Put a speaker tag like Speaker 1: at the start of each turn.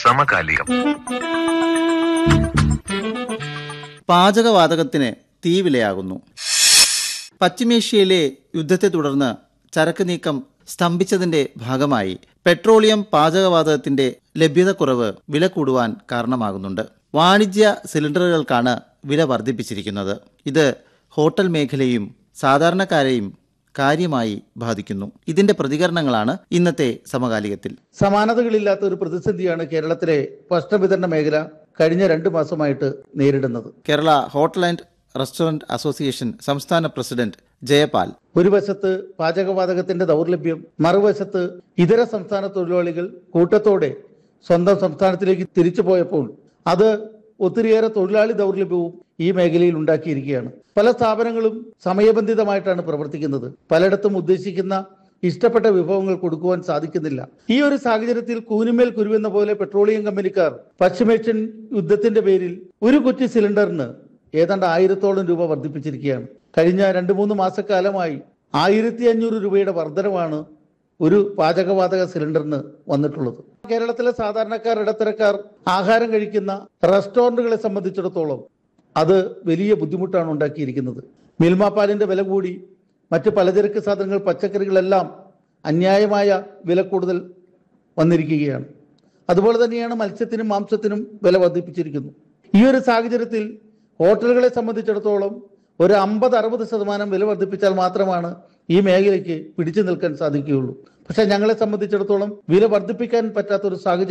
Speaker 1: സമകാലികം
Speaker 2: പാചകവാതകത്തിന് തീ വിലയാകുന്നു പശ്ചിമേഷ്യയിലെ യുദ്ധത്തെ തുടർന്ന് ചരക്ക് നീക്കം സ്തംഭിച്ചതിന്റെ ഭാഗമായി പെട്രോളിയം പാചകവാതകത്തിന്റെ ലഭ്യതക്കുറവ് വില കൂടുവാൻ കാരണമാകുന്നുണ്ട് വാണിജ്യ സിലിണ്ടറുകൾക്കാണ് വില വർദ്ധിപ്പിച്ചിരിക്കുന്നത് ഇത് ഹോട്ടൽ മേഖലയും സാധാരണക്കാരെയും കാര്യമായി ബാധിക്കുന്നു ഇതിന്റെ പ്രതികരണങ്ങളാണ് ഇന്നത്തെ സമകാലികത്തിൽ
Speaker 3: സമാനതകളില്ലാത്ത ഒരു പ്രതിസന്ധിയാണ് കേരളത്തിലെ ഭക്ഷണവിതരണ മേഖല കഴിഞ്ഞ രണ്ട് മാസമായിട്ട് നേരിടുന്നത്
Speaker 2: Kerala hotel and restaurant association സംസ്ഥാന പ്രസിഡന്റ് ജയപാൽ
Speaker 3: ഒരു വശത്ത് പാചകവാതകത്തിന്റെ ദൗർലഭ്യം മറുവശത്ത് ഇതര സംസ്ഥാന തൊഴിലാളികൾ കൂട്ടത്തോടെ സ്വന്തം സംസ്ഥാനത്തിലേക്ക് തിരിച്ചു പോയപ്പോൾ അത് ഒത്തിരിയേറെ തൊഴിലാളി ദൗർലഭ്യവും ഈ മേഖലയിൽ ഉണ്ടാക്കിയിരിക്കുകയാണ് പല സ്ഥാപനങ്ങളും സമയബന്ധിതമായിട്ടാണ് പ്രവർത്തിക്കുന്നത് പലയിടത്തും ഉദ്ദേശിക്കുന്ന ഇഷ്ടപ്പെട്ട വിഭവങ്ങൾ കൊടുക്കുവാൻ സാധിക്കുന്നില്ല ഈ ഒരു സാഹചര്യത്തിൽ കൂനുമേൽ കുരുവെന്ന പോലെ പെട്രോളിയം കമ്പനിക്കാർ പശ്ചിമേഷ്യൻ യുദ്ധത്തിന്റെ പേരിൽ ഒരു കുറ്റി സിലിണ്ടറിന് ഏതാണ്ട് ആയിരത്തോളം രൂപ വർദ്ധിപ്പിച്ചിരിക്കുകയാണ് കഴിഞ്ഞ രണ്ട് മൂന്ന് മാസക്കാലമായി ആയിരത്തി അഞ്ഞൂറ് രൂപയുടെ വർധനമാണ് ഒരു പാചകവാതക സിലിണ്ടറിന് വന്നിട്ടുള്ളത് കേരളത്തിലെ സാധാരണക്കാർ ഇടത്തരക്കാർ ആഹാരം കഴിക്കുന്ന റെസ്റ്റോറന്റുകളെ സംബന്ധിച്ചിടത്തോളം അത് വലിയ ബുദ്ധിമുട്ടാണ് ഉണ്ടാക്കിയിരിക്കുന്നത് മിൽമ പാലിന്റെ വില കൂടി മറ്റ് പലചരക്ക് സാധനങ്ങൾ പച്ചക്കറികളെല്ലാം അന്യായമായ വില കൂടുതൽ വന്നിരിക്കുകയാണ് അതുപോലെ തന്നെയാണ് മത്സ്യത്തിനും മാംസത്തിനും വില വർദ്ധിപ്പിച്ചിരിക്കുന്നു ഈ ഒരു സാഹചര്യത്തിൽ ഹോട്ടലുകളെ സംബന്ധിച്ചിടത്തോളം ഒരു അമ്പത് അറുപത് ശതമാനം വില വർദ്ധിപ്പിച്ചാൽ മാത്രമാണ് ഈ മേഖലയ്ക്ക് പിടിച്ചു നിൽക്കാൻ സാധിക്കുകയുള്ളൂ പക്ഷെ ഞങ്ങളെ സംബന്ധിച്ചിടത്തോളം വില വർദ്ധിപ്പിക്കാൻ പറ്റാത്ത ഒരു സാഹചര്യം